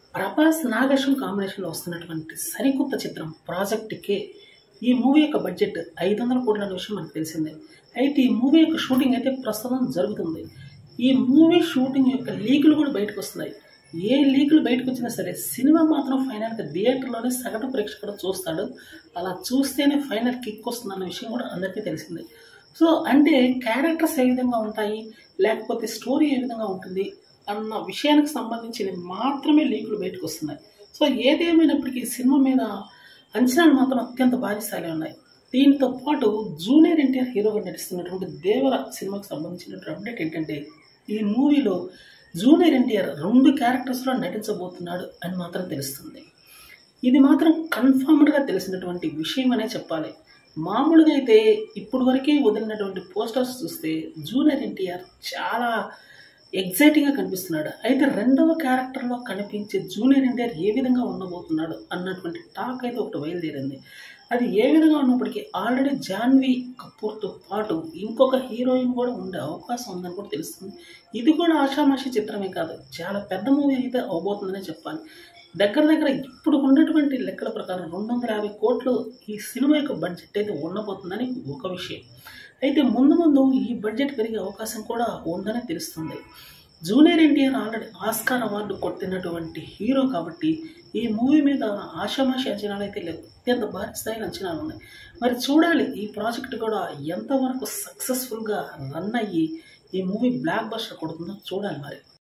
ప్రభాస్ నాగేశ్వరం కాంబినేషన్లో వస్తున్నటువంటి సరికొత్త చిత్రం ప్రాజెక్ట్ కే ఈ మూవీ యొక్క బడ్జెట్ ఐదు వందల కోట్ల అనే విషయం మనకు తెలిసిందే అయితే ఈ మూవీ యొక్క షూటింగ్ అయితే ప్రస్తుతం జరుగుతుంది ఈ మూవీ షూటింగ్ యొక్క లీకులు కూడా బయటకు వస్తున్నాయి ఏ లీకులు బయటకు వచ్చినా సరే సినిమా మాత్రం ఫైనల్గా థియేటర్లోనే సగటు ప్రేక్షకుడు చూస్తాడు అలా చూస్తేనే ఫైనల్ కిక్ వస్తుందన్న విషయం కూడా అందరికీ తెలిసిందే సో అంటే క్యారెక్టర్స్ ఏ విధంగా ఉంటాయి లేకపోతే స్టోరీ ఏ విధంగా ఉంటుంది అన్న విషయానికి సంబంధించి మాత్రమే లీకులు బయటకు వస్తున్నాయి సో ఏదేమైనప్పటికీ సినిమా మీద అంచనాలు మాత్రం అత్యంత భారీ స్థాయిలో ఉన్నాయి దీంతో పాటు జూనియర్ ఎన్టీఆర్ హీరోగా నటిస్తున్నటువంటి దేవర సినిమాకి సంబంధించినటువంటి అప్డేట్ ఏంటంటే ఈ మూవీలో జూనియర్ ఎన్టీఆర్ రెండు క్యారెక్టర్స్లో నటించబోతున్నాడు అని మాత్రం తెలుస్తుంది ఇది మాత్రం కన్ఫర్మ్డ్గా తెలిసినటువంటి విషయం అనే చెప్పాలి మామూలుగా అయితే ఇప్పుడు వరకే వదిలినటువంటి పోస్టర్స్ చూస్తే జూనియర్ ఎన్టీఆర్ చాలా ఎగ్జైటింగ్గా కనిపిస్తున్నాడు అయితే రెండవ క్యారెక్టర్లో కనిపించే జూనియర్ ఎన్టీఆర్ ఏ విధంగా ఉండబోతున్నాడు అన్నటువంటి టాక్ అయితే ఒకటి బయలుదేరింది అది ఏ విధంగా ఉన్నప్పటికీ ఆల్రెడీ జాన్వీ కపూర్తో పాటు ఇంకొక హీరోయిన్ కూడా ఉండే అవకాశం ఉందని కూడా తెలుస్తుంది ఇది కూడా ఆషామాషి చిత్రమే కాదు చాలా పెద్ద మూవీ అయితే అవబోతుందనే చెప్పాలి దగ్గర దగ్గర ఇప్పుడు ఉన్నటువంటి లెక్కల ప్రకారం రెండు వందల యాభై కోట్లు ఈ సినిమా యొక్క బడ్జెట్ అయితే ఉండబోతుందని ఒక విషయం అయితే ముందు ముందు ఈ బడ్జెట్ పెరిగే అవకాశం కూడా ఉందని తెలుస్తుంది junior NTR already Oscar award కొట్టినటువంటి హీరో కాబట్టి ఈ మూవీ మీద ఆషామాషి అంచనాలు అయితే లేవు అత్యంత భారీ స్థాయిలో అంచనాలు ఉన్నాయి మరి చూడాలి ఈ ప్రాజెక్ట్ కూడా ఎంతవరకు సక్సెస్ఫుల్గా రన్ అయ్యి ఈ మూవీ బ్లాక్ బస్టర్ కొడుతుందో చూడాలి మరి